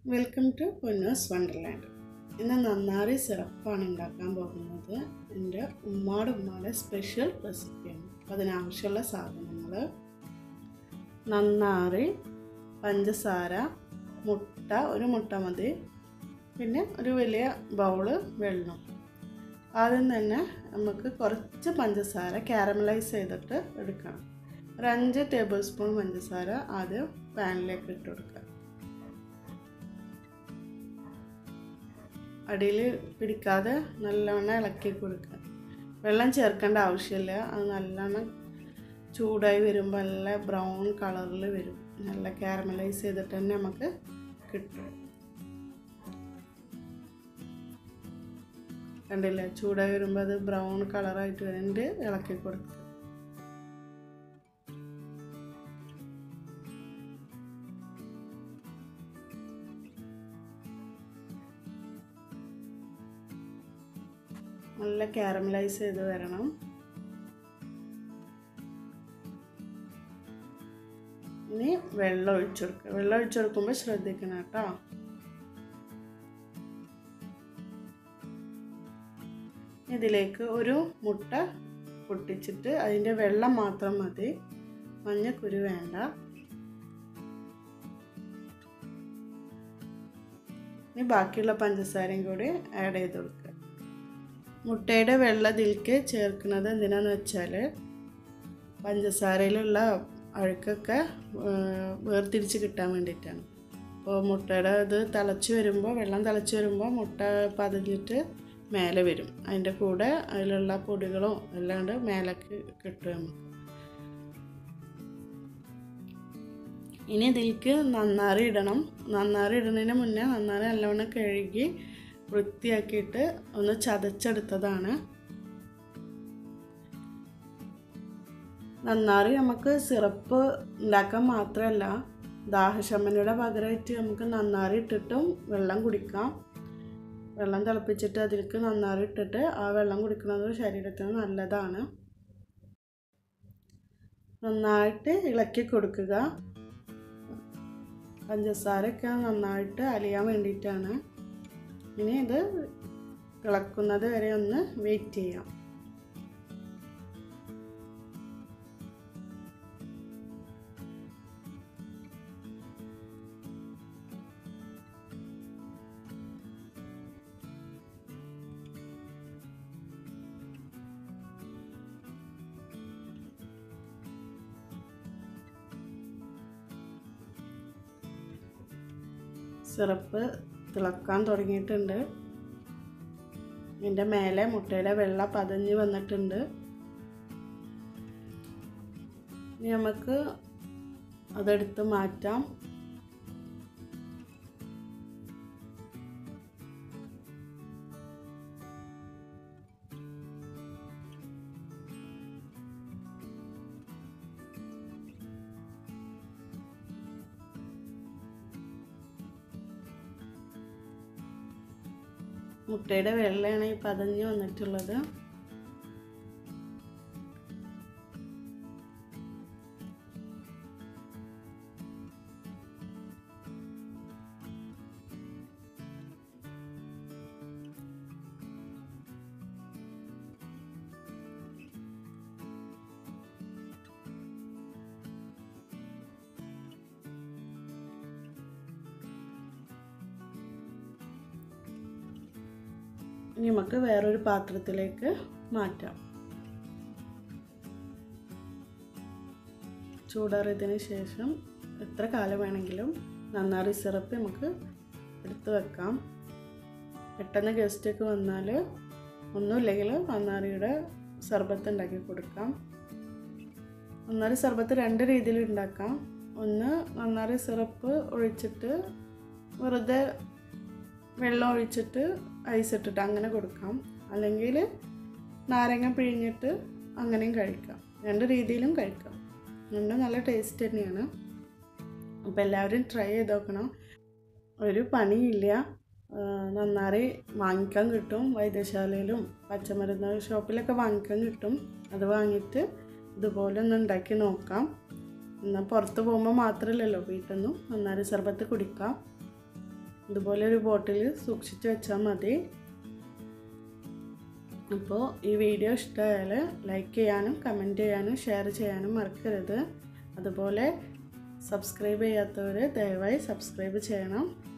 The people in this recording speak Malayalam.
വെൽക്കം ടു പൊന്നൂസ് വണ്ടർലാൻഡ് ഇന്ന് നന്നാറി സിറപ്പാണ് ഉണ്ടാക്കാൻ പോകുന്നത് എൻ്റെ ഉമ്മാടെ ഉമ്മാടെ സ്പെഷ്യൽ റെസിപ്പിയാണ് അപ്പോൾ അതിനാവശ്യമുള്ള സാധനങ്ങൾ നന്നാറി പഞ്ചസാര മുട്ട ഒരു മുട്ട മതി പിന്നെ ഒരു വലിയ ബൗള് വെള്ളം ആദ്യം തന്നെ നമുക്ക് കുറച്ച് പഞ്ചസാര കാരമലൈസ് ചെയ്തിട്ട് എടുക്കണം ഒരു അഞ്ച് ടേബിൾ സ്പൂൺ പഞ്ചസാര ആദ്യം പാനിലേക്ക് ഇട്ട് കൊടുക്കുക അടിയിൽ പിടിക്കാതെ നല്ലവണ്ണം ഇളക്കി കൊടുക്കുക വെള്ളം ചേർക്കേണ്ട ആവശ്യമില്ല അത് നല്ലോണം ചൂടായി വരുമ്പോൾ നല്ല ബ്രൗൺ കളറിൽ വരും നല്ല കാരമലൈസ് ചെയ്തിട്ട് തന്നെ നമുക്ക് കിട്ടും കണ്ടില്ലേ ചൂടായി വരുമ്പോൾ അത് ബ്രൗൺ കളറായിട്ട് വരുന്നുണ്ട് ഇളക്കി കൊടുക്കുക നല്ല കാരമലൈസ് ചെയ്ത് വരണം ഇനി വെള്ളം ഒഴിച്ചു കൊടുക്കുക വെള്ളം ഒഴിച്ചു കൊടുക്കുമ്പോൾ ശ്രദ്ധിക്കണം കേട്ടോ ഇതിലേക്ക് ഒരു മുട്ട പൊട്ടിച്ചിട്ട് അതിൻ്റെ വെള്ളം മാത്രം മതി മഞ്ഞക്കുരു വേണ്ട ഇനി ബാക്കിയുള്ള പഞ്ചസാരയും കൂടി ആഡ് ചെയ്ത് കൊടുക്കുക മുട്ടയുടെ വെള്ള ഇതിലേക്ക് ചേർക്കുന്നത് എന്തിനാന്ന് വെച്ചാൽ പഞ്ചസാരയിലുള്ള അഴുക്കൊക്കെ വേർതിരിച്ച് കിട്ടാൻ വേണ്ടിയിട്ടാണ് അപ്പോൾ മുട്ടയുടെ ഇത് തിളച്ച് വരുമ്പോൾ വെള്ളം തിളച്ച് വരുമ്പോൾ മുട്ട പതിഞ്ഞിട്ട് മേലെ വരും അതിൻ്റെ കൂടെ അതിലുള്ള പൊടികളും അല്ലാണ്ട് മേലേക്ക് കിട്ടും നമുക്ക് ഇനി ഇതിലേക്ക് നന്നാറി ഇടണം നന്നാറി ഇടുന്നതിന് മുന്നേ നന്നാറി നല്ലവണ്ണം കഴുകി വൃത്തിയാക്കിയിട്ട് ഒന്ന് ചതച്ചെടുത്തതാണ് നന്നാറി നമുക്ക് സിറപ്പ് ഉണ്ടാക്കാൻ മാത്രമല്ല ദാഹശമനയുടെ പകരമായിട്ട് നമുക്ക് നന്നാറി ഇട്ടിട്ടും വെള്ളം കുടിക്കാം വെള്ളം തിളപ്പിച്ചിട്ട് അതിലേക്ക് നന്നാറി ഇട്ടിട്ട് ആ വെള്ളം കുടിക്കുന്നത് ശരീരത്തിന് നല്ലതാണ് നന്നായിട്ട് ഇളക്കി കൊടുക്കുക പഞ്ചസാരയൊക്കെ നന്നായിട്ട് അലിയാൻ വേണ്ടിയിട്ടാണ് ഇനി ഇത് തിളക്കുന്നത് വരെ ഒന്ന് വെയിറ്റ് ചെയ്യാം സിറപ്പ് തിളക്കാൻ തുടങ്ങിയിട്ടുണ്ട് ഇതിൻ്റെ മേലെ മുട്ടയുടെ വെള്ള പതഞ്ഞ് വന്നിട്ടുണ്ട് ഇനി നമുക്ക് അതെടുത്ത് മാറ്റാം മുട്ടയുടെ വെള്ളയാണ് ഈ പതഞ്ഞ് വന്നിട്ടുള്ളത് ഇനി നമുക്ക് വേറൊരു പാത്രത്തിലേക്ക് മാറ്റാം ചൂടാറിയതിന് ശേഷം എത്ര കാലം വേണമെങ്കിലും നന്നാറി സിറപ്പ് നമുക്ക് എടുത്ത് വെക്കാം പെട്ടെന്ന് ഗസ്റ്റൊക്കെ വന്നാൽ ഒന്നുമില്ലെങ്കിൽ നന്നാറിയുടെ സർബത്ത് ഉണ്ടാക്കി കൊടുക്കാം നന്നാറി സർബത്ത് രണ്ട് രീതിയിൽ ഉണ്ടാക്കാം ഒന്ന് നന്നാറി സിറപ്പ് ഒഴിച്ചിട്ട് വെറുതെ വെള്ളം ഒഴിച്ചിട്ട് ഐസ് ഇട്ടിട്ട് അങ്ങനെ കൊടുക്കാം അല്ലെങ്കിൽ നാരങ്ങ പിഴിഞ്ഞിട്ട് അങ്ങനെയും കഴിക്കാം രണ്ട് രീതിയിലും കഴിക്കാം രണ്ടും നല്ല ടേസ്റ്റ് തന്നെയാണ് അപ്പോൾ എല്ലാവരും ട്രൈ ചെയ്ത് നോക്കണം ഒരു പണിയില്ല നന്നാറി വാങ്ങിക്കാൻ കിട്ടും വൈദ്യശാലയിലും പച്ചമരുന്ന് ഷോപ്പിലൊക്കെ വാങ്ങിക്കാൻ കിട്ടും അത് വാങ്ങിയിട്ട് ഇതുപോലെ ഒന്ന് ഉണ്ടാക്കി നോക്കാം എന്നാൽ പുറത്ത് പോകുമ്പോൾ മാത്രമല്ലല്ലോ വീട്ടിൽ നിന്നും നന്നാരി സർബത്ത് കുടിക്കാം ഇതുപോലെ ഒരു ബോട്ടിൽ സൂക്ഷിച്ച് വെച്ചാൽ മതി അപ്പോൾ ഈ വീഡിയോ ഇഷ്ടമായാൽ ലൈക്ക് ചെയ്യാനും കമൻറ്റ് ചെയ്യാനും ഷെയർ ചെയ്യാനും മറക്കരുത് അതുപോലെ സബ്സ്ക്രൈബ് ചെയ്യാത്തവർ ദയവായി സബ്സ്ക്രൈബ് ചെയ്യണം